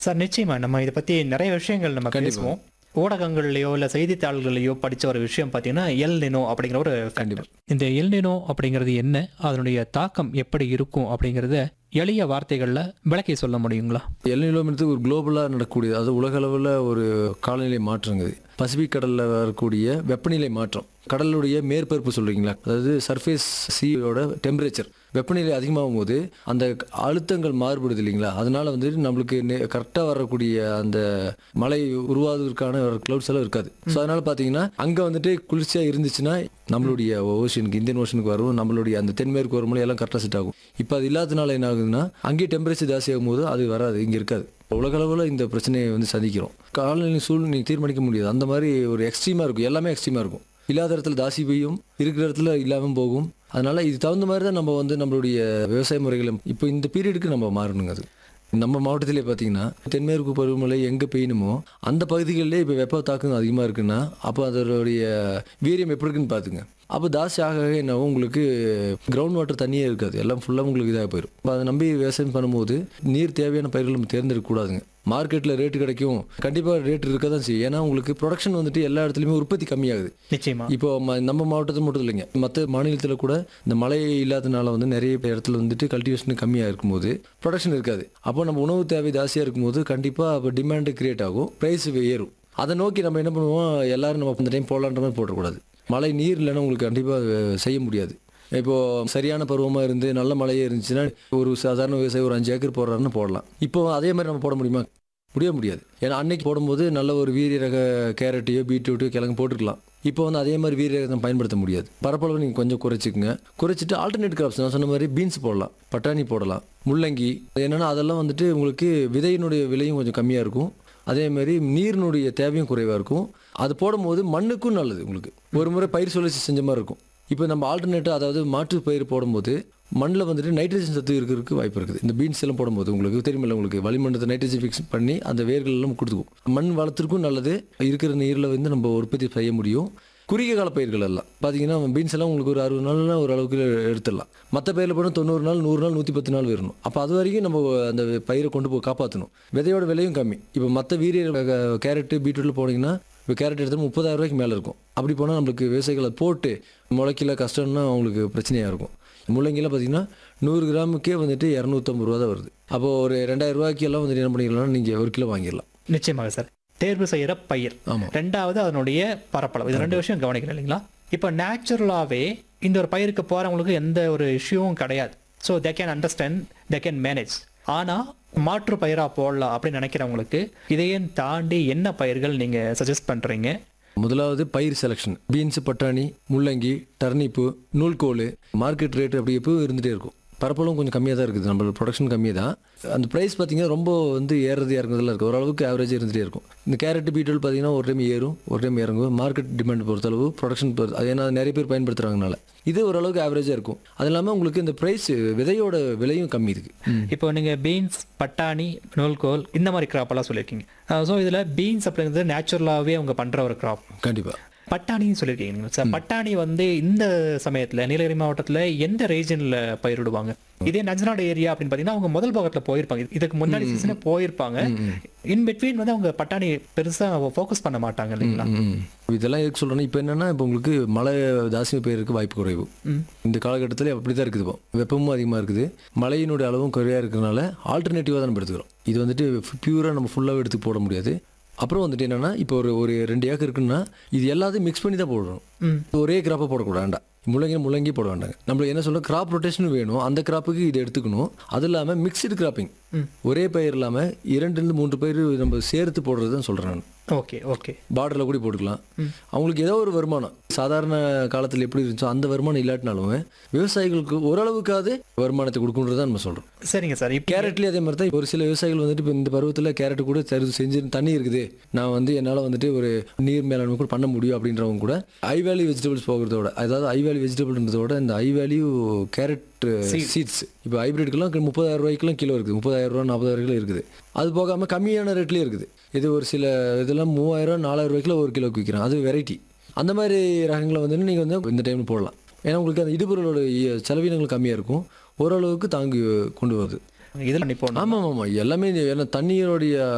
Sir நிச்சயமா நம்ம இதை பத்தி நிறைய விஷயங்கள் நம்ம கண்டிப்பா. பேசுவோம் ஊடகங்கள்லயோ இல்ல செய்தித்தாள்கள்லயோ படிச்ச ஒரு விஷயம் பார்த்தீங்கன்னா எல் நினோ அப்படிங்கிற ஒரு கண்டிப்பா. factor. இந்த எல் நினோ அப்படிங்கிறது என்ன அதனுடைய தாக்கம் எப்படி இருக்கும் அப்படிங்கிறத எளிய வார்த்தைகள்ல விளக்கி சொல்ல முடியுங்களா எல்நிலோமின்றது ஒரு குளோபலாக நடக்கக்கூடிய அது உலக அளவில் ஒரு காலநிலை மாற்றங்க இது பசிபிக் கடலில் வரக்கூடிய வெப்பநிலை மாற்றம் கடலுடைய மேற்பரப்பு சொல்றீங்களா அதாவது சர்ஃபேஸ் சீயோட டெம்பரேச்சர் வெப்பநிலை அதிகமாகும் போது அந்த அழுத்தங்கள் மாறுபடுது இல்லைங்களா அதனால வந்து நம்மளுக்கு கரெக்டாக வரக்கூடிய அந்த மழை உருவாவதற்கான கிளவுட்ஸ் எல்லாம் இருக்காது ஸோ அதனால பார்த்தீங்கன்னா அங்கே வந்துட்டு குளிர்ச்சியாக இருந்துச்சுன்னா நம்மளுடைய ஓஷனுக்கு இந்தியன் ஓஷனுக்கு வரும் நம்மளுடைய அந்த தென்மேற்கு வரும்போது எல்லாம் கரெக்டாக செட் ஆகும் இப்போ அது இல்லாதனால என்ன ஆகுதுன்னா அங்கேயே டெம்பரேச்சர் ஜாஸ்தியாகும் போது அது வராது இங்கே இருக்காது உலக அளவில் இந்த பிரச்சனையை வந்து சந்திக்கிறோம் காலநிலை சூழ்நிலை தீர்மானிக்க முடியாது அந்த மாதிரி ஒரு எக்ஸ்ட்ரீமாக இருக்கும் எல்லாமே எக்ஸ்ட்ரீமாக இருக்கும் இல்லாத இடத்துல தாசி பெய்யும் இருக்கிற இடத்துல இல்லாமல் போகும் அதனால இது தகுந்த மாதிரி தான் நம்ம வந்து நம்மளுடைய விவசாய முறைகளை இப்போ இந்த பீரியடுக்கு நம்ம மாறணுங்க அது நம்ம மாவட்டத்திலே பார்த்தீங்கன்னா தென்மேற்கு பருவமழை எங்கே பெய்யணுமோ அந்த பகுதிகளிலே இப்போ வெப்ப தாக்கம் அதிகமாக இருக்குன்னா அப்போ அதனுடைய வீரியம் எப்படி இருக்குன்னு பார்த்துங்க அப்போ தாசி ஆக ஆக என்னவோ உங்களுக்கு கிரவுண்ட் வாட்டர் தண்ணியே இருக்காது எல்லாம் ஃபுல்லாக உங்களுக்கு இதாக போயிடும் அப்போ அதை நம்பி விவசாயம் பண்ணும்போது நீர் தேவையான பயிர்கள் நம்ம தேர்ந்தெடுக்க கூடாதுங்க மார்க்கெட்டில் ரேட்டு கிடைக்கும் கண்டிப்பாக ரேட் இருக்க தான் செய்யும் ஏன்னா உங்களுக்கு ப்ரொடக்ஷன் வந்துட்டு எல்லா இடத்துலையுமே உற்பத்தி கம்மியாகுது நிச்சயமா இப்போ ம- நம்ம மாவட்டத்தில் மட்டும் இல்லைங்க மற்ற மாநிலத்தில் கூட இந்த மழை இல்லாதனால வந்து நிறைய இடத்துல வந்துட்டு கல்டிவேஷன் கம்மியாக இருக்கும்போது ப்ரொடக்ஷன் இருக்காது அப்போ நம்ம உணவு தேவை ஜாஸ்தியாக இருக்கும்போது கண்டிப்பாக அப்போ டிமாண்டு கிரியேட் ஆகும் ப்ரைஸ் ஏறும் அதை நோக்கி நம்ம என்ன பண்ணுவோம் எல்லாரும் நம்ம இந்த டைம் போடலான்ற மாதிரி போடக்கூடாது மழை நீர் இல்லைன்னா உங்களுக்கு கண்டிப்பாக செய்ய முடியாது இப்போ சரியான பருவமாக இருந்து நல்ல மழையே இருந்துச்சுன்னா ஒரு சாதாரண விவசாயி ஒரு அஞ்சு ஏக்கர் போடுறாருன்னு போடலாம் இப்போ அதே மாதிரி நம்ம போட முடியுமா முடிய முடியாது ஏன்னா அன்னைக்கு போடும்போது நல்ல ஒரு வீரிய ரக கேரட்டையோ பீட்ரூட்டையோ கிழங்கு போட்டுக்கலாம் இப்போ வந்து அதே மாதிரி வீரிய ரகம் பயன்படுத்த முடியாது பரப்பளவு நீங்கள் கொஞ்சம் குறைச்சிக்கங்க குறைச்சிட்டு ஆல்டர்னேட் கிராப்ஸ் நான் சொன்ன மாதிரி பீன்ஸ் போடலாம் பட்டாணி போடலாம் முள்ளங்கி என்னென்னா அதெல்லாம் வந்துட்டு உங்களுக்கு விதையினுடைய விலையும் கொஞ்சம் கம்மியாக இருக்கும் அதே மாதிரி நீரினுடைய தேவையும் குறைவாக இருக்கும் அது போடும்போது மண்ணுக்கும் நல்லது உங்களுக்கு ஒரு முறை பயிர் சுழற்சி செஞ்ச மாதிரி இருக்கும் இப்போ நம்ம ஆல்டர்னேட்டாக அதாவது மாற்று பயிர் போடும்போது மண்ணில் வந்துட்டு நைட்ரஜன் சத்து இருக்கிறதுக்கு வாய்ப்பு இருக்குது இந்த பீன்ஸ் எல்லாம் போடும்போது உங்களுக்கு தெரியுமில்ல உங்களுக்கு வளிமண்டலத்தை நைட்ரஜன் ஃபிக்ஸ் பண்ணி அந்த வேர்கள் எல்லாம் கொடுத்துக்கும் மண் வளத்திற்கும் நல்லது இருக்கிற நீரில் வந்து நம்ம உற்பத்தி செய்ய முடியும் குறுகிய கால பயிர்கள் எல்லாம் பார்த்தீங்கன்னா பீன்ஸ் எல்லாம் உங்களுக்கு ஒரு அறுபது நாள்னா ஒரு அளவுக்கு எடுத்துடலாம் மற்ற பயிரில் போனால் தொண்ணூறு நாள் நூறு நாள் நூற்றி பத்து நாள் வரணும் அப்போ அது வரைக்கும் நம்ம அந்த பயிரை கொண்டு போய் காப்பாற்றணும் விதையோட விலையும் கம்மி இப்போ மற்ற வீரிய க- கேரட்டு பீட்ரூட்டில் போனீங்கன்னா இப்போ கேரட் எடுத்தால் முப்பதாயிரம் ரூபாய்க்கு மேலே இருக்கும் அப்படி போனால் நம்மளுக்கு விவசாயிகள் அதை போட்டு முளைக்கல கஷ்டம்னா அவங்களுக்கு பிரச்சனையாக இருக்கும் முள்ளங்கிலாம் பார்த்தீங்கன்னா நூறு கிராமுக்கே வந்துட்டு இரநூத்தம்பது ரூபா தான் வருது அப்போ ஒரு ரெண்டாயிரம் ரூபாய்க்கு எல்லாம் வந்துட்டு என்ன பண்ணிக்கலாம்னா நீங்கள் ஒரு கிலோ வாங்கிடலாம் நிச்சயமாக சார் தேர்வு செய்யற பயிர் ஆமாம் ரெண்டாவது அதனுடைய பரப்பளவு இது ரெண்டு விஷயம் கவனிக்கணும் இல்லைங்களா இப்போ நேச்சுரலாகவே இந்த ஒரு பயிருக்கு போகிறவங்களுக்கு எந்த ஒரு இஷ்யூவும் கிடையாது so they can understand they can manage ஆனால் மாற்று பயிராக போடலாம் அப்படின்னு நினைக்கிறவங்களுக்கு இதையும் தாண்டி என்ன பயிர்கள் நீங்கள் சஜஸ்ட் பண்ணுறீங்க முதலாவது பயிர் செலெக்ஷன் பீன்ஸ் பட்டாணி முள்ளங்கி டர்னிப்பு நூல்கோல் மார்க்கெட் ரேட் அப்படி எப்பவும் இருந்துகிட்டே இருக்கும் பரப்பளவும் கொஞ்சம் கம்மியாக தான் இருக்குது நம்மளோட ப்ரொடக்ஷன் கம்மி தான் அந்த ப்ரைஸ் பார்த்தீங்கன்னா ரொம்ப வந்து ஏறது இறங்குறதுலாம் இருக்குது ஓரளவுக்கு ஆவரேஜ் இருந்துகிட்டே இருக்கும் இந்த கேரட் பீட்ரூட் பார்த்தீங்கன்னா ஒரு டைம் ஏறும் ஒரு டைம் இறங்கும் மார்க்கெட் டிமாண்ட் பொறுத்தளவு ப்ரொடக்ஷன் பொறுத்து அது ஏன்னா நிறைய பேர் பயன்படுத்துறாங்கனால இது ஓரளவுக்கு ஆவரேஜாக இருக்கும் அது இல்லாமல் உங்களுக்கு இந்த ப்ரைஸ் விதையோட விலையும் கம்மி இருக்குது இப்போ நீங்கள் பீன்ஸ் பட்டாணி நூல்கோல் இந்த மாதிரி crop எல்லாம் சொல்லியிருக்கீங்க ஸோ இதில் பீன்ஸ் அப்படிங்கிறது நேச்சுரலாகவே அவங்க பண்ணுற ஒரு crop கண்டிப்பாக பட்டாணின்னு சொல்லியிருக்கீங்க சார் பட்டாணி வந்து இந்த சமயத்துல நீலகிரி மாவட்டத்துல எந்த ரீஜன்ல பயிரிடுவாங்க இதே நஞ்சநாடு ஏரியா அப்படின்னு பாத்தீங்கன்னா அவங்க முதல் பாகத்துல போயிருப்பாங்க இதுக்கு முன்னாடி சீசனே போயிருப்பாங்க இன் பிட்வீன் வந்து அவங்க பட்டாணி பெருசா ஃபோக்கஸ் பண்ண மாட்டாங்க இல்லைங்களா ம். இதெல்லாம் எதுக்கு சொல்கிறேன்னா இப்போ என்னென்னா இப்போ உங்களுக்கு மழை ஜாஸ்தி பெய்யறதுக்கு வாய்ப்பு குறைவு ம். இந்த காலகட்டத்தில் அப்படி தான் இருக்குது இப்போ வெப்பமும் அதிகமாக இருக்குது மழையினுடைய அளவும் குறையாக இருக்கிறனால ஆல்டர்னேட்டிவாக தான் நம்ம எடுத்துக்கிறோம் இது வந்துட்டு பியூராக நம்ம ஃபுல்லாக எடுத்து போட முடியாது அப்புறம் வந்துட்டு என்னென்னா இப்போ ஒரு ஒரு ரெண்டு ஏக்கர் இருக்குன்னா இது எல்லாத்தையும் மிக்ஸ் பண்ணி தான் போடணும் ம். ஒரே கிராப்பை போடக்கூடாது வேண்டாம் முள்ளங்கி முள்ளங்கி போட வேண்டாங்க நம்மளுக்கு என்ன சொல்ல கிராப் ரொட்டேஷன் வேணும் அந்த கிராப்புக்கு இது எடுத்துக்கணும் அது இல்லாமல் மிக்சடு கிராப்பிங் ஒரே பயிர் இல்லாமல் இரண்டுலேருந்து மூன்று பயிர் நம்ம சேர்த்து போடுறது தான் சொல்கிறேன் நான் ஓகே ஓகே பார்டரில் கூட போட்டுக்கலாம் அவங்களுக்கு ஏதோ ஒரு வருமானம் சாதாரண காலத்தில் எப்படி இருந்துச்சோ அந்த வருமானம் இல்லாட்டினாலும் விவசாயிகளுக்கு ஓரளவுக்காவது வருமானத்தை கொடுக்குன்றது தான் நம்ம சொல்கிறோம் சரிங்க சார் இப்போ கேரட்லேயே அதே மாதிரி தான் ஒரு சில விவசாயிகள் வந்துட்டு இப்போ இந்த பருவத்தில் கேரட் கூட சரி செஞ்சு தண்ணி இருக்குது நான் வந்து என்னால் வந்துட்டு ஒரு நீர் மேலாண்மை கூட பண்ண முடியும் அப்படின்றவங்க கூட ஐ வேல்யூ வெஜிடபிள்ஸ் போகிறதோட அதாவது ஐ வேல்யூ வெஜிடபிள்ன்றதோட இந்த ஐ வேல்யூ கேரட் சீட்ஸ் இப்போ ஹைப்ரிட்க்கெல்லாம் முப்பதாயிரம் ரூபாய்க்குலாம் கிலோ இருக்குது முப்பதாயிரம் ரூபா நாற்பதாயிரம் கிலோ இருக்குது அது போகாமல் கம்மியான ரேட்லேயே இருக்குது இது ஒரு சில இதெல்லாம் மூவாயிரம் நாலாயிரம் ரூபாய்க்குல ஒரு கிலோக்கு விற்கிறோம் அது வெரைட்டி அந்த மாதிரி ரகங்களை வந்து நீங்கள் வந்து இந்த டைமில் போடலாம் ஏன்னா உங்களுக்கு அந்த இடுபொருளோட இ- செலவினங்கள் கம்மியாக இருக்கும் ஓரளவுக்கு தாங்கி கொண்டு வருது இதில் நிப்போம் ஆமாம் ஆமாம் எல்லாமே இந்த- ஏன்னா தண்ணீருடைய